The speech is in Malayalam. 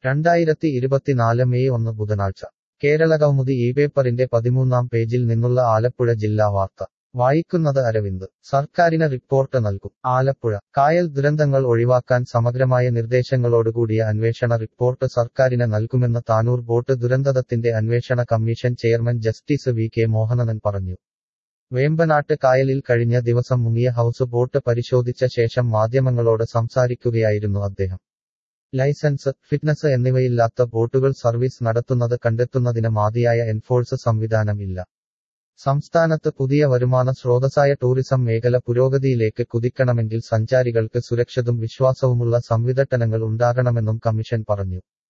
രണ്ടായിരത്തി ഇരുപത്തിനാല് മെയ് ഒന്ന് ബുധനാഴ്ച കേരളകൗമുദി ഈ പേപ്പറിന്റെ പതിമൂന്നാം പേജിൽ നിന്നുള്ള ആലപ്പുഴ ജില്ലാ വാർത്ത വായിക്കുന്നത് അരവിന്ദ് സർക്കാരിന് റിപ്പോർട്ട് നൽകും ആലപ്പുഴ കായൽ ദുരന്തങ്ങൾ ഒഴിവാക്കാൻ സമഗ്രമായ നിർദ്ദേശങ്ങളോടുകൂടിയ അന്വേഷണ റിപ്പോർട്ട് സർക്കാരിന് നൽകുമെന്ന് താനൂർ ബോട്ട് ദുരന്തത്തിന്റെ അന്വേഷണ commission chairman justice V K Mohanan പറഞ്ഞു വേമ്പനാട്ട് കായലിൽ കഴിഞ്ഞ ദിവസം മുങ്ങിയ ഹൌസ് ബോട്ട് പരിശോധിച്ച ശേഷം മാധ്യമങ്ങളോട് സംസാരിക്കുകയായിരുന്നു അദ്ദേഹം ലൈസൻസ് ഫിറ്റ്നസ് എന്നിവയില്ലാത്ത ബോട്ടുകൾ സർവീസ് നടത്തുന്നത് കണ്ടെത്തുന്നതിന് മതിയായ എൻഫോഴ്സ് സംവിധാനം ഇല്ല സംസ്ഥാനത്ത് പുതിയ വരുമാന സ്രോതസ്സായ ടൂറിസം മേഖല പുരോഗതിയിലേക്ക് കുതിക്കണമെങ്കിൽ സഞ്ചാരികൾക്ക് സുരക്ഷിതവും വിശ്വാസവുമുള്ള സംവിധാനങ്ങൾ ഉണ്ടാകണമെന്നും കമ്മീഷൻ പറഞ്ഞു